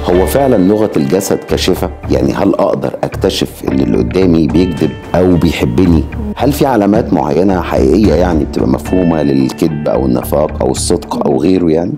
هو فعلا لغه الجسد كاشفه يعني هل اقدر اكتشف ان اللي قدامي بيكذب او بيحبني هل في علامات معينه حقيقيه يعني بتبقى مفهومه للكذب او النفاق او الصدق او غيره يعني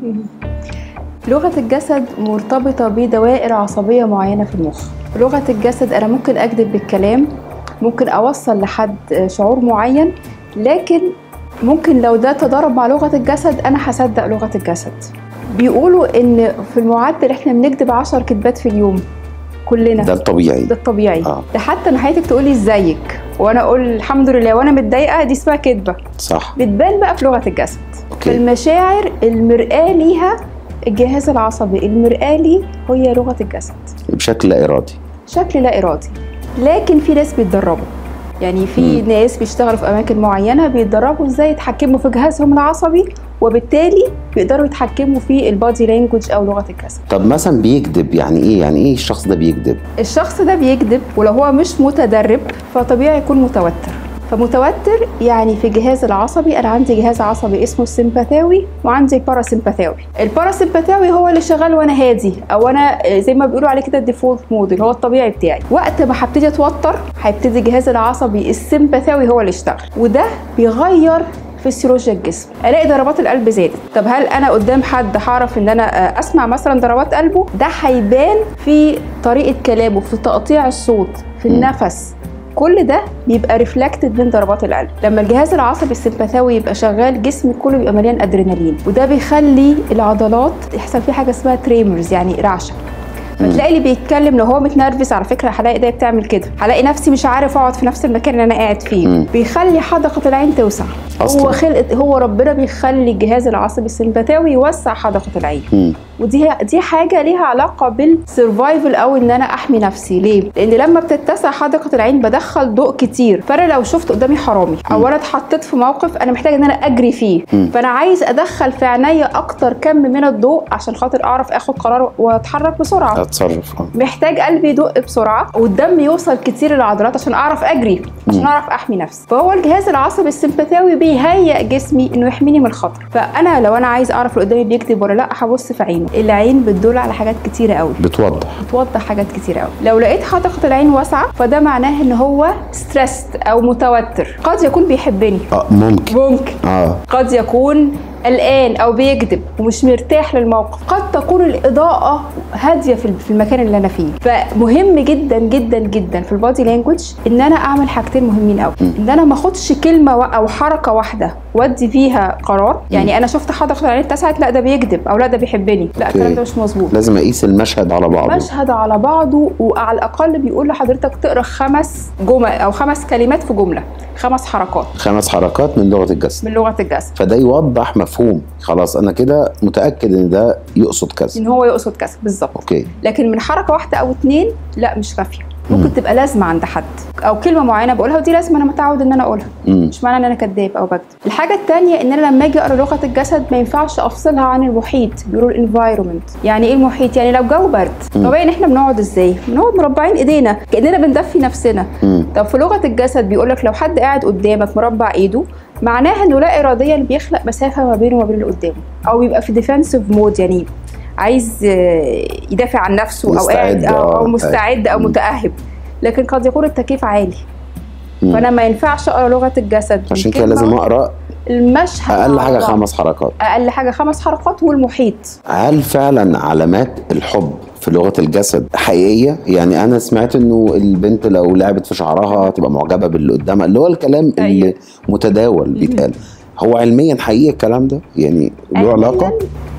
لغة الجسد مرتبطة بدوائر عصبية معينة في المخ لغة الجسد أنا ممكن أكذب بالكلام ممكن أوصل لحد شعور معين لكن ممكن لو ده تضارب مع لغة الجسد أنا هصدق لغة الجسد بيقولوا إن في المعدل إحنا بنكذب عشر كذبات في اليوم كلنا ده الطبيعي ده الطبيعي آه. ده حتى ان حياتك تقولي ازيك وانا اقول الحمد لله وانا متضايقه دي اسمها كذبه صح بتبان بقى في لغه الجسد أوكي. فالمشاعر المرآة ليها الجهاز العصبي المرآة ليه هي لغة الجسد بشكل لا ارادي شكل لا إرادي لكن في ناس بيتدربوا يعني في مم. ناس بيشتغلوا في أماكن معينة بيتدربوا إزاي يتحكموا في جهازهم العصبي وبالتالي بيقدروا يتحكموا في البادي لانجوج أو لغة الجسد طب مثلا بيكذب يعني ايه يعني ايه الشخص ده بيكذب الشخص ده بيكذب ولو هو مش متدرب فطبيعي يكون متوتر فمتوتر يعني في الجهاز العصبي انا عندي جهاز عصبي اسمه السمباثاوي وعندي الباراسمباثاوي الباراسمباثاوي هو اللي شغال وانا هادي او انا زي ما بيقولوا عليه كده الديفولت مود اللي هو الطبيعي بتاعي وقت ما هبتدي اتوتر هيبتدي الجهاز العصبي السمباثاوي هو اللي يشتغل وده بيغير فسيولوجيا الجسم الاقي ضربات القلب زادت طب هل انا قدام حد هعرف ان انا اسمع مثلا ضربات قلبه ده هيبان في طريقه كلامه في تقطيع الصوت في مم. النفس كل ده بيبقى ريفلكتد من ضربات القلب لما الجهاز العصبي السمباثاوي يبقى شغال جسمي كله بيبقى مليان ادرينالين وده بيخلي العضلات يحصل فيه حاجه اسمها تريمرز يعني رعشه فتلاقي اللي بيتكلم لو هو متنرفز على فكره هلاقي ايديا بتعمل كده هلاقي نفسي مش عارف اقعد في نفس المكان اللي انا قاعد فيه مم. بيخلي حدقه العين توسع أصلاً. هو خلق هو ربنا بيخلي الجهاز العصبي السمباثاوي يوسع حدقه العين مم. ودي دي حاجه ليها علاقه بالسرفايفل او ان انا احمي نفسي ليه لان لما بتتسع حدقه العين بدخل ضوء كتير فانا لو شفت قدامي حرامي او انا اتحطيت في موقف انا محتاجه ان انا اجري فيه مم. فانا عايز ادخل في عينيا اكتر كم من الضوء عشان خاطر اعرف اخد قرار واتحرك بسرعه اتصرف اه محتاج قلبي يدق بسرعه والدم يوصل كتير للعضلات عشان اعرف اجري عشان مم. اعرف احمي نفسي فهو الجهاز العصبي السمباثاوي بيهيئ جسمي انه يحميني من الخطر فانا لو انا عايز اعرف اللي قدامي بيكذب ولا لا هبص في عينه العين بتدل على حاجات كتيره قوي بتوضح بتوضح حاجات كتير قوي لو لقيت حدقه العين واسعه فده معناه ان هو ستريسد او متوتر قد يكون بيحبني اه ممكن ممكن اه قد يكون قلقان او بيكذب ومش مرتاح للموقف قد تكون الاضاءه هاديه في في المكان اللي انا فيه فمهم جدا جدا جدا في البادي لانجوج ان انا اعمل حاجتين مهمين قوي ان انا ما اخدش كلمه وا- او حركه واحده وادي فيها قرار يعني انا شفت حدقه العين اتسعت لا ده بيكذب او لا ده بيحبني لا أوكي. الكلام ده مش مظبوط لازم اقيس المشهد على بعضه مشهد على بعضه وعلى الاقل بيقول لحضرتك تقرا خمس جمل او خمس كلمات في جمله خمس حركات خمس حركات من لغه الجسد من لغه الجسد فده يوضح مفهوم خلاص انا كده متاكد ان ده يقصد كذا ان هو يقصد كذا بالظبط اوكي لكن من حركه واحده او اتنين لا مش كافيه ممكن مم. تبقى لازمه عند حد او كلمه معينه بقولها ودي لازمه انا متعود ان انا اقولها امم مش معنى ان انا كذاب او بكذب الحاجه الثانيه ان انا لما اجي اقرا لغه الجسد ما ينفعش افصلها عن المحيط بيقولوا الانفايرمنت يعني ايه المحيط يعني لو جو برد مم. طبيعي ان احنا بنقعد ازاي بنقعد مربعين ايدينا كاننا بندفي نفسنا امم طب في لغه الجسد بيقول لك لو حد قاعد قدامك مربع ايده معناها انه لا اراديا بيخلق مسافه ما بينه وما بين اللي قدامه او بيبقى في ديفensive مود يعني عايز آه، يدافع عن نفسه او قاعد مستعد، او, أو آه، مستعد او مم. متاهب لكن قد يكون التكييف عالي مم. فانا ما ينفعش اقرا لغه الجسد عشان كده بالكلمة لازم اقرا المشهد اقل على حاجه بعض. خمس حركات اقل حاجه خمس حركات والمحيط هل فعلا علامات الحب في لغه الجسد حقيقيه يعني انا سمعت انه البنت لو لعبت في شعرها تبقى معجبه باللي قدامها اللي هو الكلام اللي أيوة. متداول بيتقال هو علميا حقيقي الكلام ده يعني له علمياً علاقه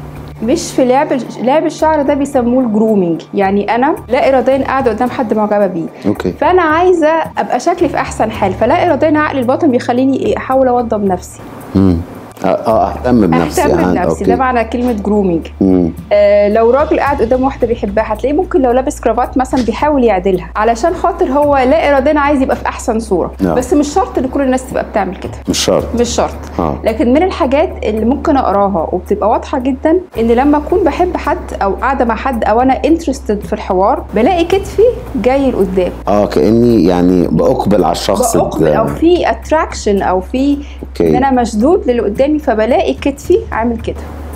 مش في لعب لعب الشعر ده بيسموه الجرومينج يعني انا لا اراديا قاعده قدام حد معجبه بيه اوكي فانا عايزه ابقى شكلي في احسن حال فلا اراديا عقلي الباطن بيخليني ايه احاول اوضب نفسي امم اه آه، اهتم بنفسي اهتم يعني. بنفسي ده معنى كلمه جرومينج مم. آه لو راجل قاعد قدام واحده بيحبها هتلاقيه ممكن لو لابس كرافات مثلا بيحاول يعدلها علشان خاطر هو لا اراديا عايز يبقى في احسن صوره نعم. بس مش شرط ان كل الناس تبقى بتعمل كده مش شرط مش شرط اه لكن من الحاجات اللي ممكن اقراها وبتبقى واضحه جدا ان لما اكون بحب حد او قاعده مع حد او انا انترستد في الحوار بلاقي كتفي جاي لقدام اه كاني يعني باقبل على الشخص بأقبل ده. او في اتراكشن او في ان اوكي انا مشدود للي قدامي فبلاقي كتفي عامل كده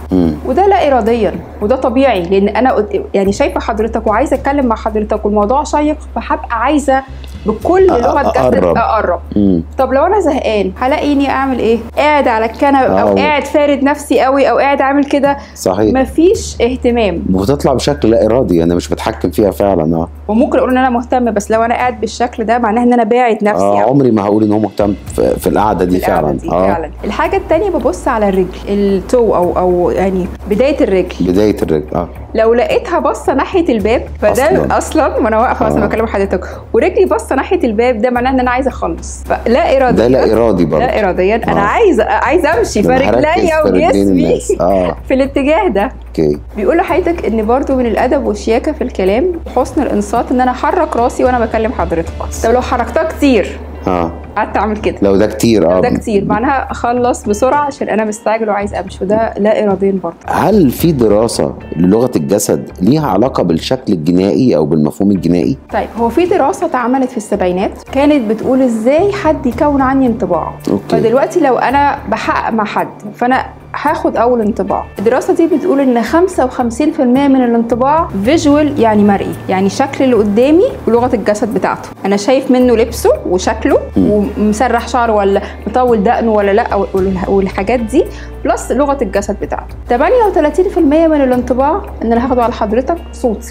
مم. وده لا اراديا وده طبيعي لان انا قد- يعني شايفه حضرتك وعايزه اتكلم مع حضرتك والموضوع شيق فهبقى عايزه بكل أ- لغه جسد أقرب. اقرب مم. طب لو انا زهقان هلاقيني اعمل ايه قاعد على الكنبه او آه. قاعد فارد نفسي قوي او قاعد عامل كده صحيح مفيش اهتمام بتطلع بشكل لا ارادي انا مش بتحكم فيها فعلا اه وممكن اقول ان انا مهتم بس لو انا قاعد بالشكل ده معناه ان انا باعد نفسي اه أوي. عمري ما هقول ان هو مهتم في, في القعده دي في القعدة فعلا دي اه فعلا الحاجه التانية ببص على الرجل التو او او يعني بدايه الرجل بدايه الرجل اه لو لقيتها باصه ناحيه الباب فده أصلاً. اصلا ما انا واقفه اصلا آه. بكلم حضرتك ورجلي باصه ناحيه الباب ده معناه ان انا عايزه اخلص فلا اراديا ده لا ارادي برضه لا اراديا انا آه. عايزه عايزه امشي ده أنا هركز فرجليا في رجلين وجسمي الناس. اه في الاتجاه ده اوكي بيقول لحضرتك ان برضو من الادب والشياكه في الكلام وحسن الانصات ان انا احرك راسي وانا بكلم حضرتك طب لو حركتها كتير اه قعدت اعمل كده لو ده كتير اه ده كتير معناها اخلص بسرعه عشان انا مستعجل وعايز امشي وده لا اراديا برضه هل في دراسه للغه الجسد ليها علاقه بالشكل الجنائي او بالمفهوم الجنائي طيب هو في دراسه اتعملت في السبعينات كانت بتقول ازاي حد يكون عني انطباع اوكي فدلوقتي لو انا بحقق مع حد فانا هاخد اول انطباع الدراسه دي بتقول ان 55% من الانطباع فيجوال يعني مرئي يعني شكل اللي قدامي ولغه الجسد بتاعته انا شايف منه لبسه وشكله ومسرح شعره ولا مطول دقنه ولا لا والح- والحاجات دي بلس لغه الجسد بتاعته 38% من الانطباع ان انا هاخده على حضرتك صوتي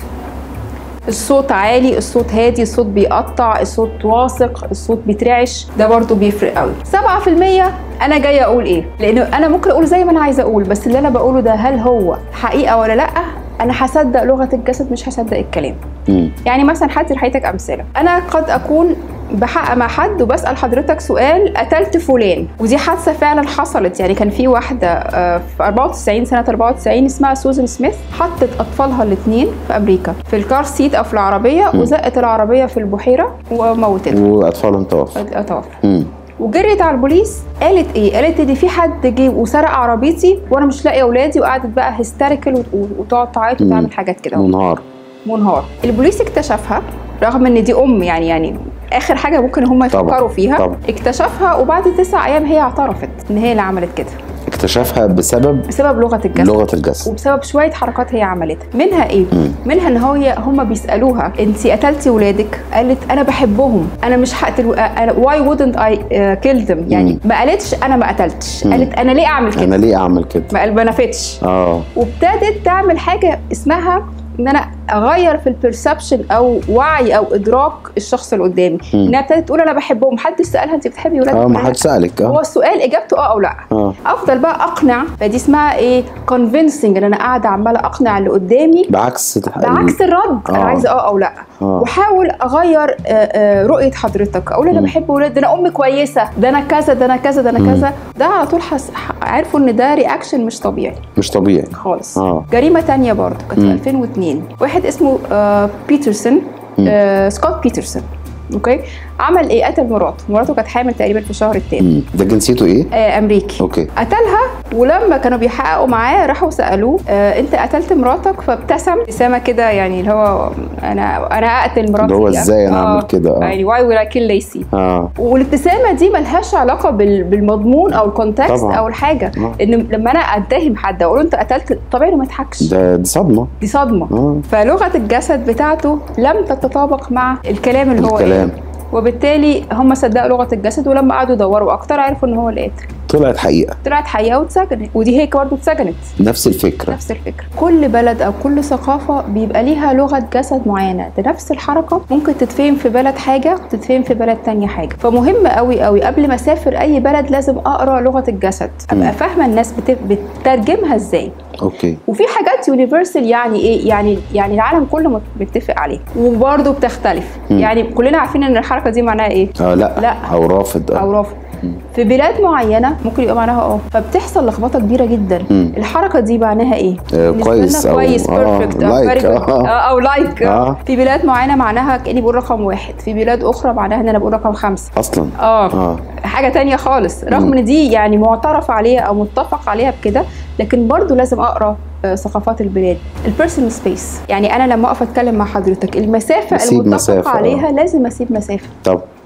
الصوت عالي الصوت هادي الصوت بيقطع الصوت واثق الصوت بيترعش ده برضو بيفرق قوي 7% انا جايه اقول ايه لان انا ممكن اقول زي ما انا عايزه اقول بس اللي انا بقوله ده هل هو حقيقه ولا لا انا هصدق لغه الجسد مش هصدق الكلام مم. يعني مثلا هدي لحضرتك امثله انا قد اكون بحقق مع حد وبسال حضرتك سؤال قتلت فلان ودي حادثه فعلا حصلت يعني كان في واحده آه، في 94 سنه 94 اسمها سوزان سميث حطت اطفالها الاثنين في امريكا في الكار سيت او في العربيه وزقت العربيه في البحيره وموتتها واطفالهم توفوا اتوفى مم. وجريت على البوليس قالت ايه قالت ان في حد جه وسرق عربيتي وانا مش لاقيه اولادي وقعدت بقى هيستيريكال وتقعد تعيط مم. وتعمل حاجات كده منهار منهار البوليس اكتشفها رغم ان دي ام يعني يعني اخر حاجه ممكن هم طبعاً، يفكروا فيها طبعاً. اكتشفها وبعد تسع ايام هي اعترفت ان هي اللي عملت كده اكتشفها بسبب بسبب لغه الجسد لغه الجسد وبسبب شويه حركات هي عملتها منها ايه مم. منها ان هو هم بيسالوها انت قتلتي ولادك قالت انا بحبهم انا مش هقتل انا واي wouldn't I uh, kill them يعني مم. ما قالتش انا ما قتلتش مم. قالت انا ليه اعمل كده انا ليه اعمل كده ما قال- ما نفتش اه وابتدت تعمل حاجه اسمها ان انا اغير في البرسبشن او وعي او ادراك الشخص اللي قدامي مم. انها ابتدت تقول انا بحبهم محدش سالها انت بتحبي ولادك اه ولا ما لأ؟ حد سالك هو اه السؤال اجابته اه او لا اه افضل بقى اقنع فدي اسمها ايه كونفينسنج ان انا قاعده عماله اقنع اللي قدامي بعكس بعكس الرد انا آه. عايزه اه او لا آه. واحاول اغير آه، آه، رؤيه حضرتك اقول انا مم. بحب ولاد ده انا ام كويسه ده انا كذا ده انا كذا ده انا مم. كذا ده على طول حس... عارفوا ان ده رياكشن مش طبيعي مش طبيعي خالص اه جريمه تانية برضه كانت في مم. 2002 واحد اسمه آه بيترسون آه سكوت بيترسون اوكي عمل ايه قتل مراته مراته كانت حامل تقريبا في الشهر الثاني مم. ده جنسيته ايه؟ آه امريكي اوكي قتلها ولما كانوا بيحققوا معاه راحوا سالوه آه انت قتلت مراتك فابتسم ابتسامه كده يعني اللي هو انا انا اقتل مراتي اللي هو ازاي انا آه، اعمل كده اه يعني واي ويل اي كيل ليسي اه والابتسامه دي ملهاش علاقه بال- بالمضمون او الكونتكست طبعاً. او الحاجه آه. ان لما انا اتهم حد اقول له انت قتلت طبيعي إنه ما يضحكش ده دي صدمه دي صدمه اه فلغه الجسد بتاعته لم تتطابق مع الكلام اللي هو الكلام. قاله. وبالتالي هم صدقوا لغه الجسد ولما قعدوا يدوروا اكتر عرفوا ان هو اللي قاتل طلعت حقيقه طلعت حقيقه واتسجنت ودي هيك برضه اتسجنت نفس الفكره نفس الفكره كل بلد او كل ثقافه بيبقى ليها لغه جسد معينه ده نفس الحركه ممكن تتفهم في بلد حاجه وتتفهم في بلد تانية حاجه فمهم قوي قوي قبل ما اسافر اي بلد لازم اقرا لغه الجسد ابقى مم. فاهمه الناس بت- بتترجمها ازاي اوكي وفي حاجات يونيفرسال يعني ايه يعني يعني العالم كله مت- متفق عليه وبرضه بتختلف مم. يعني كلنا عارفين ان الحركه دي معناها ايه اه لا, لا. او رافض او اه رافض في بلاد معينه ممكن يبقى معناها اه فبتحصل لخبطه كبيره جدا مم. الحركه دي معناها ايه آه، بالنسبة كويس لنا أو- كويس آه، بيرفكت like، آه. او لايك آه. في بلاد معينه معناها كاني بقول رقم واحد في بلاد اخرى معناها ان انا بقول رقم خمسه اصلا اه اه حاجه تانية خالص رغم مم. ان دي يعني معترف عليها او متفق عليها بكده لكن برضو لازم اقرا آه، ثقافات البلاد البيرسونال سبيس يعني انا لما اقف اتكلم مع حضرتك المسافه أسيب المتفق مسافة، آه. عليها لازم اسيب مسافه طب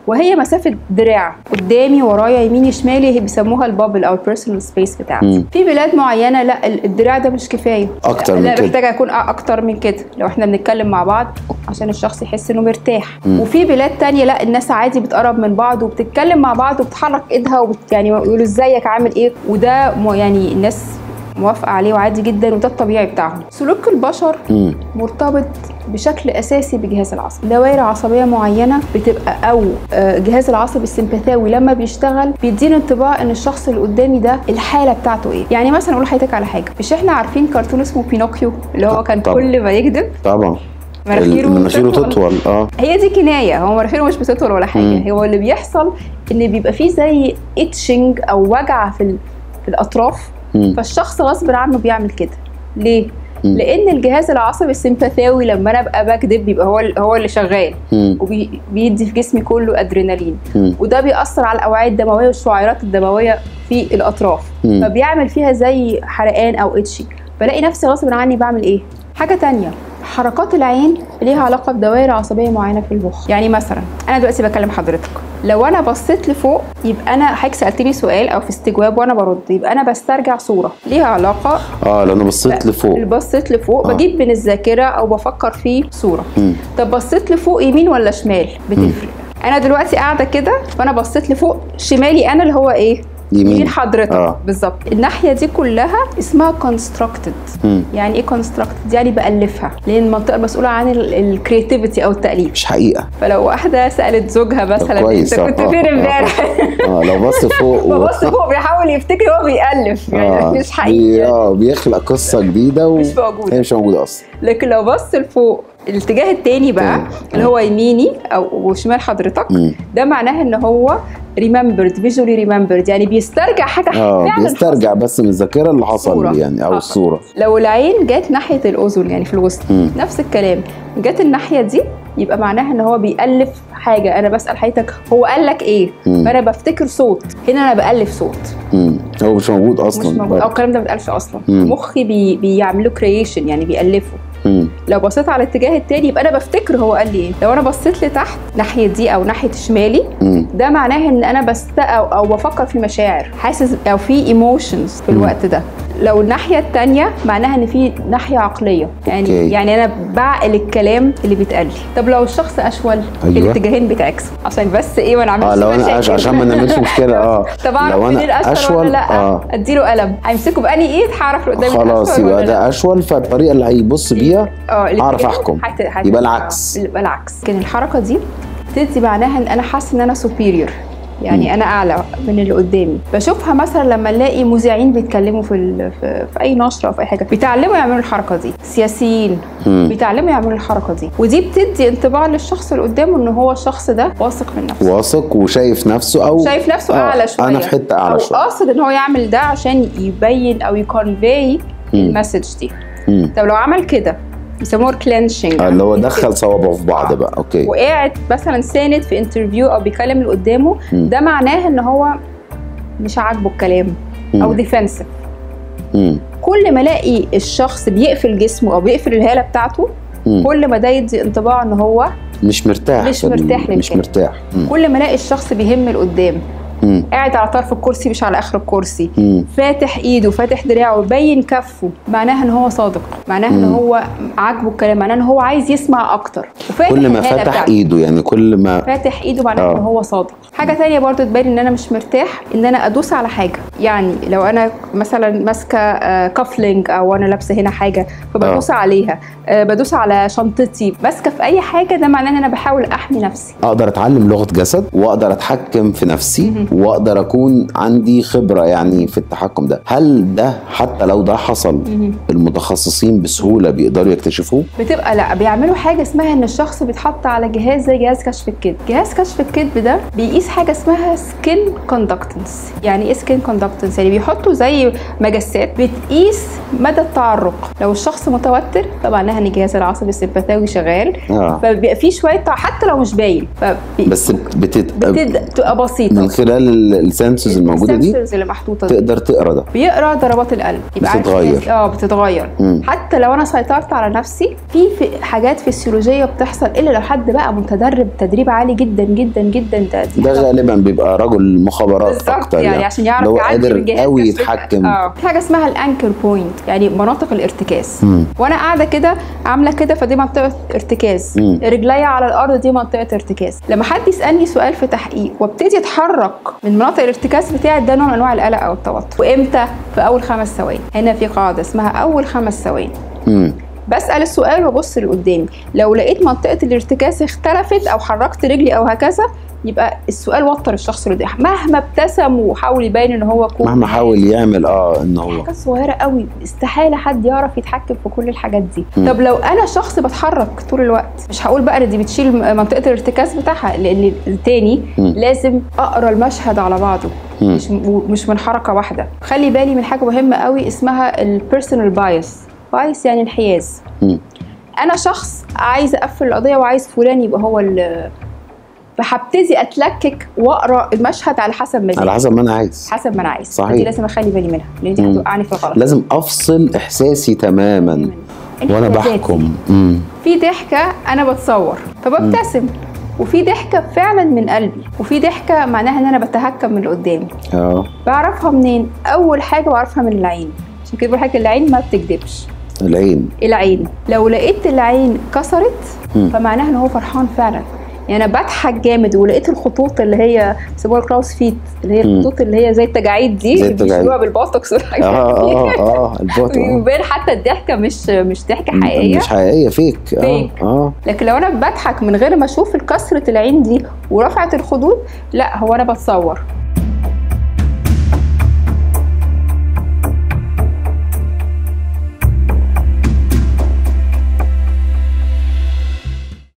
وهي مسافه دراع قدامي ورايا يميني شمالي هي بيسموها البابل او البيرسونال سبيس بتاعتي مم. في بلاد معينه لا ال- الدراع ده مش كفايه أكتر من لا كده. محتاج يكون أ- اكتر من كده لو احنا بنتكلم مع بعض عشان الشخص يحس انه مرتاح مم. وفي بلاد تانية لا الناس عادي بتقرب من بعض وبتتكلم مع بعض وبتحرك ايدها وبت يعني يقولوا ازيك عامل ايه وده م- يعني الناس موافقه عليه وعادي جدا وده الطبيعي بتاعهم سلوك البشر مم. مرتبط بشكل اساسي بالجهاز العصبي دوائر عصبيه معينه بتبقى او آه، الجهاز العصبي السمباثاوي لما بيشتغل بيديني انطباع ان الشخص اللي قدامي ده الحاله بتاعته ايه يعني مثلا اقول لحضرتك على حاجه مش احنا عارفين كرتون اسمه بينوكيو اللي هو كان طبعا. كل ما يكذب طبعا مناخيره مناخيره تطول. تطول اه هي دي كنايه هو مناخيره مش بتطول ولا حاجه مم. هو اللي بيحصل ان بيبقى فيه زي اتشنج او وجع في ال- في الاطراف مم. فالشخص غصب عنه بيعمل كده ليه مم. لان الجهاز العصبي السمباثاوي لما انا ابقى بكذب بيبقى هو هو اللي شغال مم. وبيدي في جسمي كله ادرينالين مم. وده بيأثر على الاوعيه الدمويه والشعيرات الدمويه في الاطراف مم. فبيعمل فيها زي حرقان او اتشي بلاقي نفسي غصب عني بعمل ايه حاجه تانية حركات العين ليها علاقه بدوائر عصبيه معينه في المخ يعني مثلا انا دلوقتي بكلم حضرتك لو انا بصيت لفوق يبقى انا حضرتك سالتني سؤال او في استجواب وانا برد يبقى انا بسترجع صوره ليها علاقه اه لو انا بصيت لفوق اللي بصيت لفوق آه. بجيب من الذاكره او بفكر في صوره مم. طب بصيت لفوق يمين ولا شمال بتفرق انا دلوقتي قاعده كده فانا بصيت لفوق شمالي انا اللي هو ايه يمين. يمين حضرتك آه. بالظبط الناحيه دي كلها اسمها كونستراكتد مم. يعني ايه كونستراكتد يعني بالفها لان المنطقه المسؤوله عن الكرياتيفيتي او التاليف مش حقيقه فلو واحده سالت زوجها مثلا كويس، انت آه، كنت آه، فين آه. امبارح اه لو بص فوق و... ببص فوق بيحاول يفتكر هو بيألف يعني آه. مش بي... حقيقي اه بيخلق قصه جديده و... مش موجودة. هي مش موجوده اصلا لكن لو بص لفوق الاتجاه التاني بقى مم. اللي هو يميني او وشمال حضرتك مم. ده معناه ان هو ريممبرد فيجولي ريممبرد يعني بيسترجع حاجه اه فعلا بيسترجع بس من الذاكره اللي حصل صورة. يعني او آه. الصوره لو العين جت ناحيه الاذن يعني في الوسط مم. نفس الكلام جت الناحيه دي يبقى معناها ان هو بيألف حاجه انا بسأل حضرتك هو قال لك ايه مم. فانا بفتكر صوت هنا انا بألف صوت مم. هو مش موجود مش اصلا موجود او الكلام ده ما بيتقالش اصلا مم. مخي بي بيعملوا كرييشن يعني بيألفوا مم. لو بصيت على الاتجاه التاني يبقى انا بفتكر هو قال لي ايه لو انا بصيت لتحت ناحيه دي او ناحيه شمالي مم. ده معناه ان انا بست او, أو بفكر في مشاعر حاسس او في ايموشنز في مم. الوقت ده لو الناحيه التانية معناها ان في ناحيه عقليه يعني أوكي. يعني انا بعقل الكلام اللي بيتقال لي طب لو الشخص اشول أيوة. الاتجاهين بيتعكسوا عشان بس ايه ما نعملش اه لو انا مشاكل. أش... عشان ما نعملش مشكله اه طب اعرف لو منين انا اشول, اشول ولا لا اه اديله قلم هيمسكه باني ايد هعرف اللي قدامي ده خلاص أشول يبقى ولا لا. ده اشول فالطريقه اللي هيبص بيها اه الاتجاه أعرف أحكم. هت- هت- يبقى العكس. آه، يبقى العكس لكن الحركه دي تدي معناها ان انا حاسه ان انا سوبيريور يعني مم. انا اعلى من اللي قدامي بشوفها مثلا لما نلاقي مذيعين بيتكلموا في, ال... في في اي نشره او في اي حاجه بيتعلموا يعملوا الحركه دي سياسيين مم. بيتعلموا يعملوا الحركه دي ودي بتدي انطباع للشخص اللي قدامه ان هو الشخص ده واثق من نفسه واثق وشايف نفسه او شايف نفسه آه، اعلى شويه انا في حته او اعلى شويه قاصد ان هو يعمل ده عشان يبين او يكونفي مم. المسج دي مم. طب لو عمل كده بيسموه كلينشنج آه، اللي هو دخل صوابعه في بعض آه. بقى اوكي وقاعد مثلا ساند في انترفيو او بيكلم اللي قدامه مم. ده معناه ان هو مش عاجبه الكلام او مم. ديفensive مم. كل ما الاقي الشخص بيقفل جسمه او بيقفل الهاله بتاعته مم. كل ما ده يدي انطباع ان هو مش مرتاح مش في ال- مرتاح مش للكلام. مرتاح مم. كل ما الاقي الشخص بيهم لقدام مم. قاعد على طرف الكرسي مش على اخر الكرسي مم. فاتح ايده فاتح دراعه باين كفه معناها ان هو صادق معناها ان مم. هو عاجبه الكلام معناه ان هو عايز يسمع اكتر وفاتح كل ما الهالة فتح بتاعته. ايده يعني كل ما فاتح ايده معناه آه. ان هو صادق حاجه تانية برضو تبين ان انا مش مرتاح ان انا ادوس على حاجه يعني لو انا مثلا ماسكه كافلينج او انا لابسه هنا حاجه فبدوس عليها آه، بدوس على شنطتي ماسكه في اي حاجه ده معناه ان انا بحاول احمي نفسي اقدر اتعلم لغه جسد واقدر اتحكم في نفسي واقدر اكون عندي خبره يعني في التحكم ده هل ده حتى لو ده حصل المتخصصين بسهوله بيقدروا يكتشفوه بتبقى لا بيعملوا حاجه اسمها ان الشخص بيتحط على جهاز زي جهاز كشف الكذب جهاز كشف الكذب ده بيقيس حاجه اسمها سكين كوندكتنس يعني ايه سكين كوندكتنس يعني بيحطوا زي مجسات بتقيس مدى التعرق لو الشخص متوتر فمعناها ان الجهاز العصبي السمباثاوي شغال اه فبيبقى في شويه تع- حتى لو مش باين فبي- بس بتت... بتبقى بسيطه من خلال السنسز الموجوده دي السنسورز اللي محطوطه دي تقدر تقرا ده بيقرا ضربات القلب عارف بتتغير. إن- اه بتتغير مم. حتى لو انا سيطرت على نفسي في في حاجات فسيولوجيه بتحصل الا لو حد بقى متدرب تدريب عالي جدا جدا جدا ده دي ده حاجة غالبا بيبقى رجل مخابرات بالظبط اكتر يعني عشان يعرف لو يعدي قادر من جهاز قوي تشغيل- يتحكم اه في حاجه اسمها الانكر بوينت يعني مناطق الارتكاز مم. وانا قاعده كده عامله كده فدي منطقه ارتكاز مم. رجليا على الارض دي منطقه ارتكاز لما حد يسالني سؤال في تحقيق وابتدي اتحرك من مناطق الارتكاز بتاعي ده نوع من انواع القلق او التوتر وامتى في اول خمس ثواني هنا في قاعده اسمها اول خمس ثواني مم. بسال السؤال وابص لقدامي لو لقيت منطقه الارتكاز اختلفت او حركت رجلي او هكذا يبقى السؤال وتر الشخص اللي قدامي مهما ابتسم وحاول يبين ان هو كول مهما حاول يعمل اه ان هو حاجات صغيره قوي استحاله حد يعرف يتحكم في كل الحاجات دي مم. طب لو انا شخص بتحرك طول الوقت مش هقول بقى ان دي بتشيل منطقه الارتكاز بتاعها لان التاني مم. لازم اقرا المشهد على بعضه مم. مش مش من حركه واحده خلي بالي من حاجه مهمه قوي اسمها البيرسونال بايس بايس يعني انحياز مم. انا شخص عايز اقفل القضيه وعايز فلان يبقى هو ال فهبتدي اتلكك واقرا المشهد على حسب مزاجي على حسب ما انا عايز حسب ما انا عايز صحيح. دي لازم اخلي بالي منها لان دي مم. هتوقعني في الغلط لازم افصل احساسي تماما وانا انحيازاتي. بحكم مم. في ضحكه انا بتصور فببتسم وفي ضحكه فعلا من قلبي وفي ضحكه معناها ان انا بتهكم من اللي قدامي اه بعرفها منين اول حاجه بعرفها من العين عشان كده بقول لك العين ما بتكذبش العين العين لو لقيت العين كسرت مم. فمعناها ان هو فرحان فعلا يعني انا بضحك جامد ولقيت الخطوط اللي هي بيسموها الكلاوس فيت اللي هي مم. الخطوط اللي هي زي التجاعيد دي زي اللي التجاعيد. بيشيلوها بالبوتوكس والحاجات اه دي اه اه البوت آه. ويبان حتى الضحكه مش مش ضحكه حقيقيه مش حقيقيه فيك اه فيك. اه لكن لو انا بضحك من غير ما اشوف كسره العين دي ورفعت الخدود لا هو انا بتصور